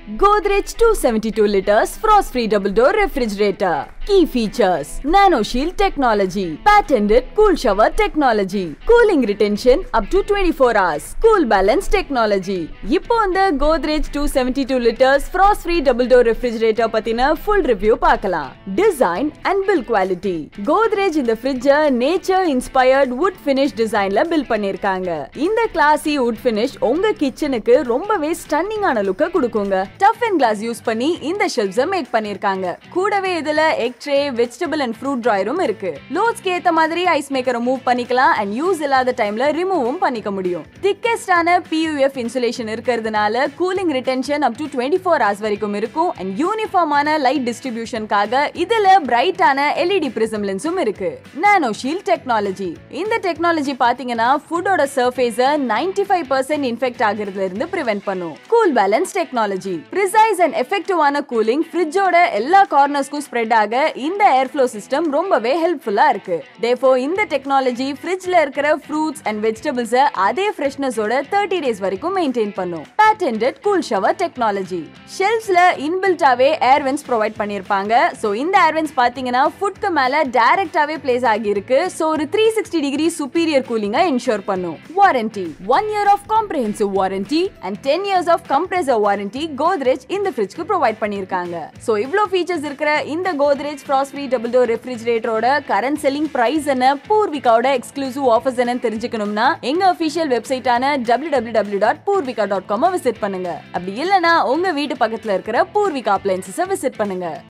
Godrej 272 liters frost free double door refrigerator. Key features Nano Shield technology, patented cool shower technology, cooling retention up to 24 hours, cool balance technology. இப்போ இந்த Godrej 272 liters frost free double door refrigerator பத்தின full review பார்க்கலாம். Design and build quality. Godrej இந்த fridge nature inspired wood finish designல build பண்ணிருக்காங்க. இந்த classy wood finish உங்க கிச்சனுக்கு ரொம்பவே ஸ்டன்னிங்கான லுக்க கொடுக்குங்க. டஃப் அண்ட் கிளாஸ் யூஸ் பண்ணி இந்த ஷெல்ஃப்ஸை மேக் பண்ணிருக்காங்க. கூடவே இதுல egg tray vegetable and fruit ட்ராயரும் இருக்கு. லோட்ஸ்க்கு ஏத்த மாதிரி ஐஸ் மேக்கரை மூவ் பண்ணிக்கலாம் அண்ட் யூஸ் இல்லாத டைம்ல ரிமூவும் பண்ணிக்க முடியும். திக்கெஸ்டான PUF இன்சுலேஷன் இருக்கிறதுனால cooling retention up to 24 four hours வரைக்கும் இருக்கும் அண்ட் யூனிஃபார்மான லைட் டிஸ்ட்ரிபியூஷனுக்காக இதுல பிரைட்டான எல்இடி பிரிசம் லென்ஸும் இருக்கு. நானோ ஷீல்ட் டெக்னாலஜி இந்த டெக்னாலஜி பாத்தீங்கன்னா ஃபுட்டோட சர்ஃபேஸ 95% ஃபைவ் பர்சன்ட் இன்ஃபெக்ட் ஆகுறதுல இருந்து பிரிவென்ட் பண்ணும் cool balance technology precise and எஃபெக்டிவான கூலிங் ஃப்ரிட்ஜோட எல்லா கார்னர்ஸ்க்கும் ஸ்ப்ரெட் ஆக இந்த ஏர் ஃப்ளோ சிஸ்டம் ரொம்பவே ஹெல்ப்ஃபுல்லா இருக்கு தேஃபோ இந்த டெக்னாலஜி ஃப்ரிட்ஜ்ல இருக்கிற ஃப்ரூட்ஸ் அண்ட் வெஜிடபிள்ஸ் அதே ஃப்ரெஷ்னஸோட தேர்ட்டி டேஸ் வரைக்கும் மெயின்டைன் பண்ணும் பேட்டன்டட் கூல் ஷவர் டெக்னாலஜி ஷெல்ஃப்ஸ்ல இன்பில்ட்டாவே ஏர் வென்ஸ் ப்ரொவைட் பண்ணிருப்பாங்க சோ இந்த ஏர் வென்ஸ் பாத்தீங்கன்னா ஃபுட்க்கு மேல டைரக்டாவே பிளேஸ் ஆகியிருக்கு சோ ஒரு த்ரீ சிக்ஸ்டி டிகிரி சுப்பீரியர் கூலிங்கா இன்ஷூர் பண்ணும் warranty one year of comprehensive warranty and ten years of compressor warranty Godrej இந்த ஃப்ரிட்ஜ்க்கு ப்ரொவைட் பண்ணிருக்காங்க சோ இவ்ளோ ஃபீச்சர்ஸ் இருக்கிற இந்த Godrej frost free double door ரெஃப்ரிஜரேட்டரோட கரண்ட் செல்லிங் பிரைஸ் என்ன பூர்விகாவோட எக்ஸ்க்ளூசிவ் ஆஃபர்ஸ் என்னன்னு தெரிஞ்சுக்கணும்னா எங்க அபிஷியல் வெப்சைட்டான W W W dot Poorvika dot com visit பண்ணுங்க அப்படி இல்லனா உங்க வீட்டு பக்கத்துல இருக்கிற பூர்விகா அப்ளைன்சஸை விசிட் பண்ணுங்க